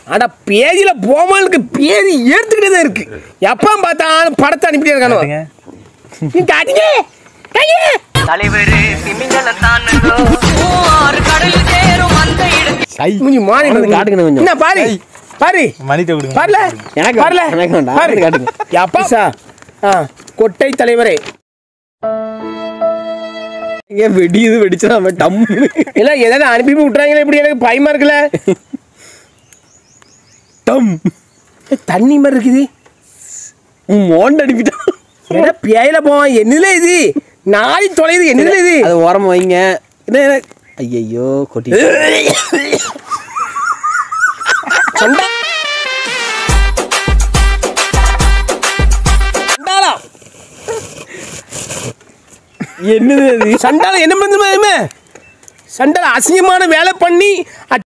ஆனா பேஜில் போமானுக்கு பேதி எடுத்துக்கிட்டே தான் இருக்கு எப்போ பார்த்தாலும் படத்தை அனுப்பிட்டே இருக்கானோ காட்டுங்க. நீ காட்டுங்க கையே தலைவரு திமிங்கலம் தானுங்கோ ஆறு கடல் சேரும் அந்த இடத்தில் ஐ. மூஞ்சி மாறி அவனுக்கு காட்டுங்கண்ணே கொஞ்சம். என்ன பாரு பாரு மணித்தை கொடுங்க பாருல எனக்கு பாருல எனக்கு வேண்டாம். பாரு அவனுக்கு காட்டுங்க. எப்பா ஆ கொட்டை தலைவரே ஏன் வெடியுது வெடிச்சா அவன் டம் இல்ல ஏதாவது அனுப்பி விட்டுறாங்களே இப்படி எனக்கு பயமா இருக்குல்ல டம் ஏய், தண்ணி மாதிரி இருக்குது மோண்ட் அடிப்பிட்டான் ஏன்னா பேயில போவான் என்னதுல இது நாய் தொலைது என்னதுல இது அது ஓரமா வைங்க ஐயோ கொட்டி சண்டா சண்டாளம். என்னது அது சண்டாளம் என்ன பண்ணுமா சண்டால அசிங்கமான வேலை பண்ணி